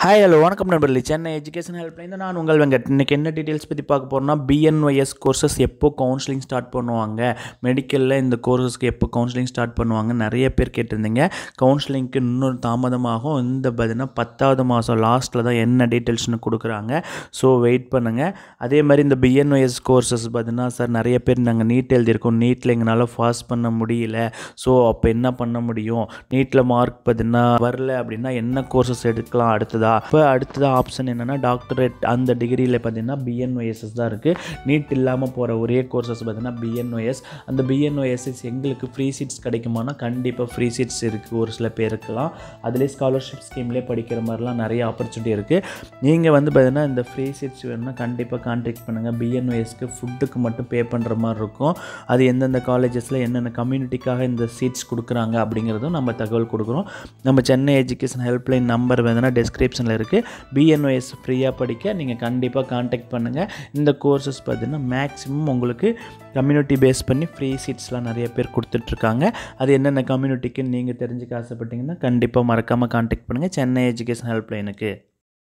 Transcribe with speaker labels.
Speaker 1: hi hello வணக்கம் நண்பர்களே Chennai education helpline நான் உங்கள் வெங்கட் இன்றைக்கி என்ன டீட்டெயில்ஸ் பற்றி பார்க்க போகிறோம்னா பிஎன்ஒஎஸ் கோர்சஸ் எப்போ கவுன்சிலிங் ஸ்டார்ட் பண்ணுவாங்க மெடிக்கலில் இந்த கோர்சஸ்க்கு எப்போ கவுன்சிலிங் ஸ்டார்ட் பண்ணுவாங்க நிறைய பேர் கேட்டிருந்தீங்க கவுன்சிலிங்க்கு இன்னும் தாமதமாகும் இந்த பார்த்தீங்கன்னா பத்தாவது மாதம் லாஸ்ட்டில் தான் என்ன டீட்டெயில்ஸ்னு கொடுக்குறாங்க ஸோ வெயிட் பண்ணுங்கள் அதே மாதிரி இந்த பிஎன்ஒஎஸ் கோர்சஸ் பார்த்தீங்கன்னா சார் நிறைய பேர் நாங்கள் நீட் எழுதியிருக்கோம் நீட்டில் எங்களால் பாஸ் பண்ண முடியல ஸோ அப்போ என்ன பண்ண முடியும் நீட்டில் மார்க் பார்த்தீங்கன்னா வரல அப்படின்னா என்ன கோர்சஸ் எடுக்கலாம் அடுத்ததா இப்போ அடுத்ததா ஆப்ஷன் என்னென்னா டாக்டரேட் அந்த டிகிரியில் பார்த்தீங்கன்னா பிஎன்ஒஎஸ்எஸ் தான் இருக்குது நீட் இல்லாமல் போகிற ஒரே கோர்சஸ் பார்த்தீங்கன்னா பிஎன்ஒஎஸ் அந்த பிஎன்ஒஎஸ்எஸ் எங்களுக்கு ஃப்ரீ சீட்ஸ் கிடைக்குமானா கண்டிப்பாக ஃப்ரீ சீட்ஸ் இருக்குது ஒரு சில பேருக்குலாம் அதுலேயே ஸ்காலர்ஷிப் ஸ்கீம்லேயே படிக்கிற மாதிரிலாம் நிறைய ஆப்பர்ச்சுனிட்டி இருக்குது நீங்கள் வந்து பார்த்தீங்கன்னா இந்த ஃப்ரீ சீட்ஸ் வேணும்னா கண்டிப்பாக கான்டாக்ட் பண்ணுங்கள் பிஎன்ஒஎஸ்க்கு ஃபுட்டுக்கு மட்டும் பே பண்ணுற மாதிரி இருக்கும் அது எந்தெந்த காலேஜஸில் என்னென்ன கம்யூனிட்டிக்காக இந்த சீட்ஸ் கொடுக்குறாங்க அப்படிங்கிறதும் நம்ம தகவல் கொடுக்குறோம் நம்ம சென்னை எஜுகேஷன் ஹெல்ப்லைன் நம்பர் வேணுன்னா டிஸ்கிரிப்ஷனில் இருக்குது பிஎன்ஒஎஸ் ஃப்ரீயாக படிக்க நீங்கள் கண்டிப்பாக கான்டாக்ட் பண்ணுங்கள் இந்த கோர்சஸ் பார்த்தீங்கன்னா மேக்ஸிமம் உங்களுக்கு கம்யூனிட்டி பேஸ் பண்ணி ஃப்ரீ சீட்ஸ்லாம் நிறைய பேர் கொடுத்துட்ருக்காங்க அது என்னென்ன கம்யூனிட்டிக்கு நீங்கள் தெரிஞ்சுக்க ஆசைப்பட்டீங்கன்னா கண்டிப்பாக மறக்காமல் கான்டாக்ட் பண்ணுங்கள் சென்னை எஜுகேஷன் ஹெல்ப்லைனுக்கு